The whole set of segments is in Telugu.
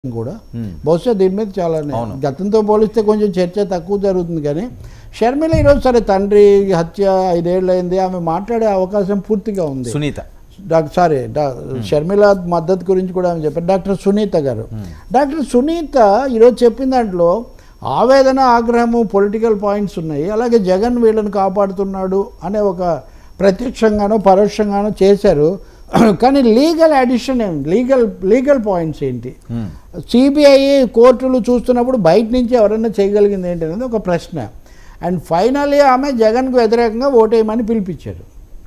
కూడా బహుశా దీని మీద చాలా అవును. గతంతో పోలిస్తే కొంచెం చర్చ తక్కువ జరుగుతుంది కానీ షర్మిల ఈరోజు సరే తండ్రి హత్య ఐదేళ్ళు అయింది ఆమె మాట్లాడే అవకాశం పూర్తిగా ఉంది సునీత డాక్టర్ సారీ డా- షర్మిల మద్దతు గురించి కూడా ఆమె చెప్పారు డాక్టర్ సునీత గారు డాక్టర్ సునీత ఈరోజు చెప్పిన దాంట్లో ఆవేదన ఆగ్రహము పొలిటికల్ పాయింట్స్ ఉన్నాయి అలాగే జగన్ వీళ్ళని కాపాడుతున్నాడు అనే ఒక ప్రత్యక్షంగానో పరోక్షంగానో చేశారు కానీ లీగల్ అడిషన్ ఏమి లీగల్ లీగల్ పాయింట్స్ ఏంటి మ్మ్. సిబిఐ కోర్టులు చూస్తున్నప్పుడు బయట నుంచి ఎవరైనా చేయగలిగింది ఏంటి అనేది ఒక ప్రశ్న అండ్ ఫైనల్లీ ఆమె జగన్కు వ్యతిరేకంగా ఓటేయమని పిలిపించారు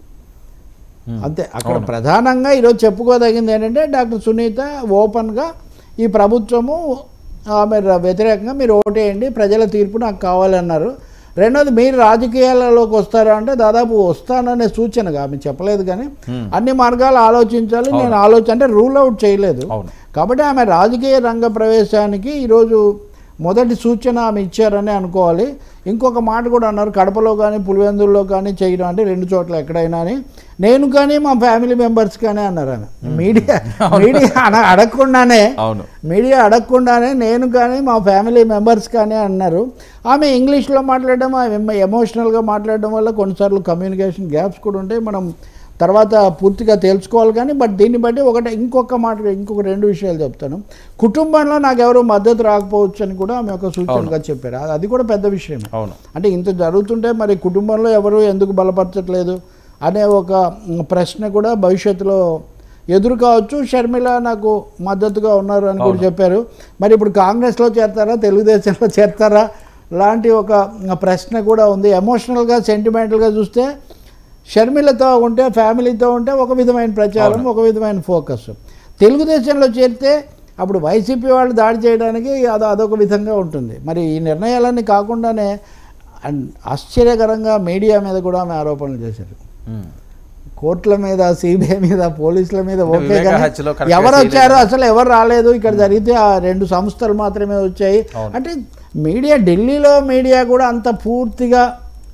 మ్మ్. అంతే అక్కడ ప్రధానంగా ఈరోజు చెప్పుకోదగింది ఏంటంటే డాక్టర్ సునీత ఓపెన్గా ఈ ప్రభుత్వము ఆమె ర- వ్యతిరేకంగా మీరు ఓటేయండి ప్రజల తీర్పు నాకు కావాలన్నారు రెండోది మీరు రాజకీయాలలోకి వస్తారా అంటే దాదాపు వస్తాననే సూచనగా ఆమె చెప్పలేదు కానీ Hmm. అన్ని మార్గాలు ఆలోచించాలి నేను ఆలోచన అంటే రూల్ అవుట్ చేయలేదు అవును కాబట్టి ఆమె రాజకీయ రంగ ప్రవేశానికి ఈరోజు మొదటి సూచన ఆమె ఇచ్చారని అనుకోవాలి ఇంకొక మాట కూడా అన్నారు కడపలో కానీ పులివెందుల్లో కానీ చేయడం అంటే రెండు చోట్ల ఎక్కడైనా అని నేను కానీ మా ఫ్యామిలీ మెంబర్స్ కానీ అన్నారు ఆమె మీడియా మీడియా అన అడగకుండానే అవును మీడియా అడగకుండానే నేను కానీ మా ఫ్యామిలీ మెంబర్స్ కానీ అన్నారు ఆమె ఇంగ్లీష్లో మాట్లాడడం ఆమె ఎమోషనల్గా మాట్లాడడం వల్ల కొన్నిసార్లు కమ్యూనికేషన్ గ్యాప్స్ కూడా ఉంటాయి మనం తర్వాత పూర్తిగా తెలుసుకోవాలి కానీ బట్ దీన్ని బట్టి ఒకటి ఇంకొక మాట ఇంకొక రెండు విషయాలు చెప్తాను కుటుంబంలో నాకు ఎవరు మద్దతు రాకపోవచ్చు అని కూడా ఆమె ఒక సూచనగా చెప్పారు అది- అది కూడా పెద్ద విషయమే అవును అంటే ఇంత జరుగుతుంటే మరి కుటుంబంలో ఎవరు ఎందుకు బలపరచట్లేదు అనే ఒక మ్, ప్రశ్న కూడా భవిష్యత్తులో ఎదురు కావచ్చు షర్మిల నాకు మద్దతుగా ఉన్నారు అని కూడా చెప్పారు మరి ఇప్పుడు కాంగ్రెస్లో చేరతారా తెలుగుదేశంలో చేరతారా లాంటి ఒక మ్, ప్రశ్న కూడా ఉంది ఎమోషనల్గా సెంటిమెంటల్గా చూస్తే షర్మిలతో ఉంటే ఫ్యామిలీతో ఉంటే ఒక విధమైన ప్రచారం ఒక విధమైన ఫోకస్ తెలుగుదేశంలో చేరితే అప్పుడు వైసీపీ వాళ్ళు దాడి చేయడానికి అది అదొక విధంగా ఉంటుంది మరి ఈ నిర్ణయాలన్నీ కాకుండానే అండ్ ఆశ్చర్యకరంగా మీడియా మీద కూడా ఆమె ఆరోపణలు చేశారు మ్మ్. కోర్టుల మీద సిబిఐ మీద పోలీసుల మీద అంటే ఓకే వివేక కానీ హత్యలో కరెక్ట్గా ఎవరు చేయలేదు. వచ్చారు అసలు ఎవరు రాలేదు ఇక్కడ జరిగితే ఆ రెండు సంస్థలు మాత్రమే వచ్చాయి అవును. అంటే మీడియా ఢిల్లీలో మీడియా కూడా అంత పూర్తిగా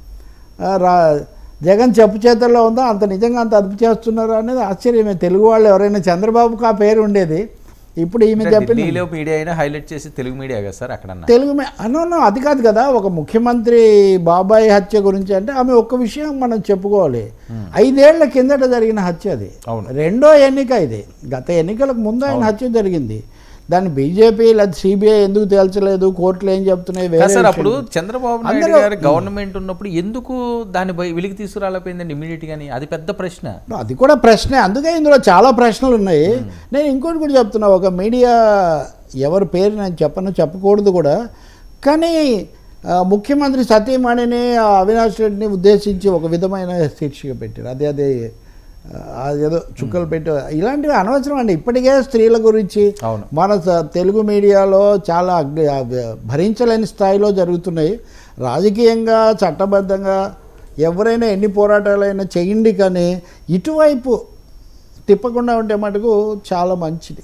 ఆ, రా జగన్ చెప్పు చేతల్లో ఉందో అంత నిజంగా అంత అదుపు చేస్తున్నారు అనేది ఆశ్చర్యమే తెలుగు వాళ్ళు ఎవరైనా చంద్రబాబుకు ఆ పేరు ఉండేది ఇప్పుడు ఈమె అంటే చెప్పింది ఢిల్లీలో మీడియా అయినా హైలైట్ చేసి తెలుగు మీడియా కదా సార్ అక్కడన్నా తెలుగు మే- అనో అది కాదు కదా ఒక ముఖ్యమంత్రి బాబాయ్ హత్య గురించి అంటే ఆమె ఒక్క విషయం మనం చెప్పుకోవాలి ఐదేళ్ల కిందట జరిగిన హత్య అది అవును. రెండో ఎన్నిక ఇది గత ఎన్నికలకు ముందు ఆయన హత్య జరిగింది దాన్ని బీజేపీ లేదా సిబిఐ ఎందుకు తేల్చలేదు కోర్టులు ఏం చెప్తున్నాయి వేరే కాదు సార్ విషయం. అప్పుడు చంద్రబాబు నాయుడు అందరూ- గారి గవర్నమెంట్ ఉన్నప్పుడు ఎందుకు దాన్ని బయ- వెలికి తీసుకురాలేకపోయిందండి ఇమీడియట్ గాని అది పెద్ద ప్రశ్న అది కూడా ప్రశ్నే అందుకే ఇందులో చాలా ప్రశ్నలు ఉన్నాయి నేను ఇంకోటి కూడా చెప్తున్నా ఒక మీడియా ఎవరి పేరు నేను చెప్పను చెప్పకూడదు కూడా కానీ ఆ, ముఖ్యమంత్రి సతీమణిని ఆ అవినాష్ రెడ్డిని ఉద్దేశించి ఒక విధమైన శీర్షిక పెట్టారు అదే అదే ఆ, అదేదో చుక్కలు పెట్టి ఇలాంటివి అనవసరం అండి ఇప్పటికే స్త్రీల గురించి అవును మన స- తెలుగు మీడియాలో చాలా అగ్ని- ఆ, భరించలేని స్థాయిలో జరుగుతున్నాయి రాజకీయంగా చట్టబద్ధంగా ఎవరైనా ఎన్ని పోరాటాలైనా చేయండి కానీ ఇటువైపు తిప్పకుండా ఉంటే మటుకు చాలా మంచిది